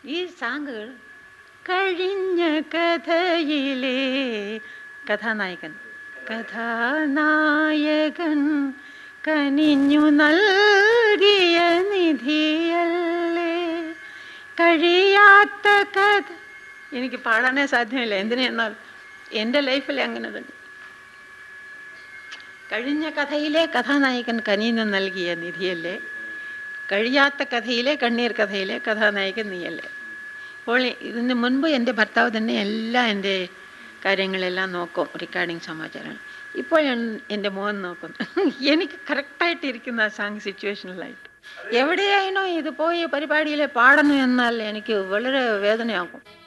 ഈ സാങ്കുകൾ കഴിഞ്ഞ കഥയിലെ കഥാനായകൻ കഥാനായകൻ കനിഞ്ഞു നൽകിയ നിധിയല്ലേ കഴിയാത്ത കഥ എനിക്ക് പാടാനേ സാധ്യമല്ല എന്തിനെന്നാൽ എൻ്റെ ലൈഫിൽ അങ്ങനെ തന്നെ കഴിഞ്ഞ കഥയിലെ കഥാനായകൻ കനിഞ്ഞു നൽകിയ നിധിയല്ലേ കഴിയാത്ത കഥയിലെ കണ്ണീർ കഥയിലെ കഥാനായകൻ നീയല്ലേ അപ്പോൾ ഇതിന് മുൻപ് എൻ്റെ ഭർത്താവ് തന്നെ എല്ലാം എൻ്റെ കാര്യങ്ങളെല്ലാം നോക്കും റെക്കോർഡിങ് സമാചാരങ്ങൾ ഇപ്പോൾ ഞാൻ എൻ്റെ മോൻ നോക്കുന്നു എനിക്ക് കറക്റ്റായിട്ടിരിക്കുന്ന ആ സാങ് സിറ്റുവേഷനിലായിട്ട് എവിടെയായിനോ ഇത് പോയി പരിപാടിയിൽ പാടണം എന്നാൽ എനിക്ക് വളരെ വേദനയാകും